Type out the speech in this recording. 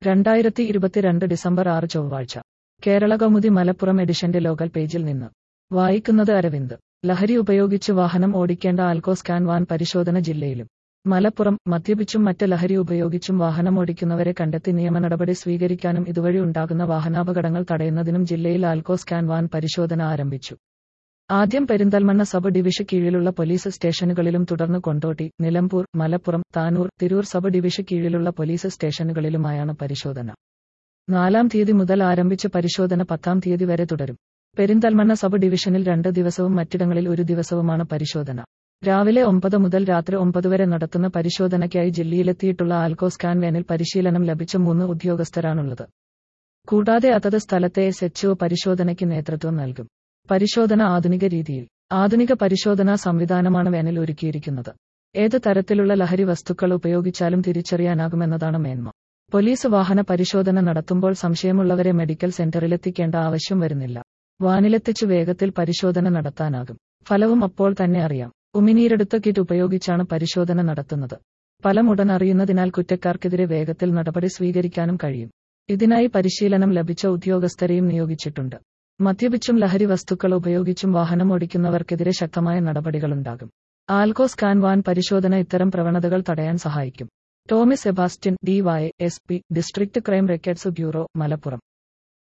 രണ്ടായിരത്തി ഇരുപത്തിരണ്ട് ഡിസംബർ ആറ് ചൊവ്വാഴ്ച കേരള കൗമുദി മലപ്പുറം എഡിഷന്റെ ലോക്കൽ പേജിൽ നിന്ന് വായിക്കുന്നത് അരവിന്ദ് ലഹരി ഉപയോഗിച്ച് വാഹനം ഓടിക്കേണ്ട ആൽക്കോ സ്കാൻ വാൻ പരിശോധന ജില്ലയിലും മലപ്പുറം മദ്യപിച്ചും മറ്റ് ലഹരി ഉപയോഗിച്ചും വാഹനമോടിക്കുന്നവരെ കണ്ടെത്തി നിയമ നടപടി സ്വീകരിക്കാനും ഇതുവഴി ഉണ്ടാകുന്ന വാഹനാപകടങ്ങൾ തടയുന്നതിനും ജില്ലയിൽ ആൽക്കോ സ്കാൻ വാൻ പരിശോധന ആരംഭിച്ചു ആദ്യം പെരിന്തൽമണ്ണ സബ് ഡിവിഷ കീഴിലുള്ള പോലീസ് സ്റ്റേഷനുകളിലും തുടർന്ന് കൊണ്ടോട്ടി നിലമ്പൂർ മലപ്പുറം താനൂർ തിരൂർ സബ് ഡിവിഷ കീഴിലുള്ള പോലീസ് സ്റ്റേഷനുകളിലുമായാണ് പരിശോധന നാലാം തീയതി മുതൽ ആരംഭിച്ച പരിശോധന പത്താം തീയതി വരെ തുടരും പെരിന്തൽമണ്ണ സബ് ഡിവിഷനിൽ രണ്ട് ദിവസവും മറ്റിടങ്ങളിൽ ഒരു ദിവസവുമാണ് പരിശോധന രാവിലെ ഒമ്പത് മുതൽ രാത്രി ഒമ്പത് വരെ നടത്തുന്ന പരിശോധനയ്ക്കായി ജില്ലയിലെത്തിയിട്ടുള്ള ആൽക്കോ സ്കാൻ വേനിൽ പരിശീലനം ലഭിച്ച മൂന്ന് ഉദ്യോഗസ്ഥരാണുള്ളത് കൂടാതെ അതത് സ്ഥലത്തെ എസ് എച്ച് പരിശോധനയ്ക്ക് നേതൃത്വം നൽകും പരിശോധന ആധുനിക രീതിയിൽ ആധുനിക പരിശോധനാ സംവിധാനമാണ് വേനിൽ ഒരുക്കിയിരിക്കുന്നത് ഏത് തരത്തിലുള്ള ലഹരി വസ്തുക്കൾ ഉപയോഗിച്ചാലും തിരിച്ചറിയാനാകുമെന്നതാണ് മേന്മ പോലീസ് വാഹന പരിശോധന നടത്തുമ്പോൾ സംശയമുള്ളവരെ മെഡിക്കൽ സെന്ററിലെത്തിക്കേണ്ട ആവശ്യം വരുന്നില്ല വാനിലെത്തിച്ചു വേഗത്തിൽ പരിശോധന നടത്താനാകും ഫലവും അപ്പോൾ തന്നെ അറിയാം ഉമിനീരെടുത്ത കിറ്റ് ഉപയോഗിച്ചാണ് പരിശോധന നടത്തുന്നത് ഫലം ഉടൻ അറിയുന്നതിനാൽ കുറ്റക്കാർക്കെതിരെ വേഗത്തിൽ നടപടി സ്വീകരിക്കാനും കഴിയും ഇതിനായി പരിശീലനം ലഭിച്ച ഉദ്യോഗസ്ഥരെയും നിയോഗിച്ചിട്ടുണ്ട് മദ്യപിച്ചും ലഹരി വസ്തുക്കൾ ഉപയോഗിച്ചും വാഹനം ഓടിക്കുന്നവർക്കെതിരെ ശക്തമായ നടപടികളുണ്ടാകും ആൽക്കോ സ്കാൻ വാൻ പരിശോധന ഇത്തരം പ്രവണതകൾ തടയാൻ സഹായിക്കും Tomy Sebastian D Y S P district crime records bureau Malappuram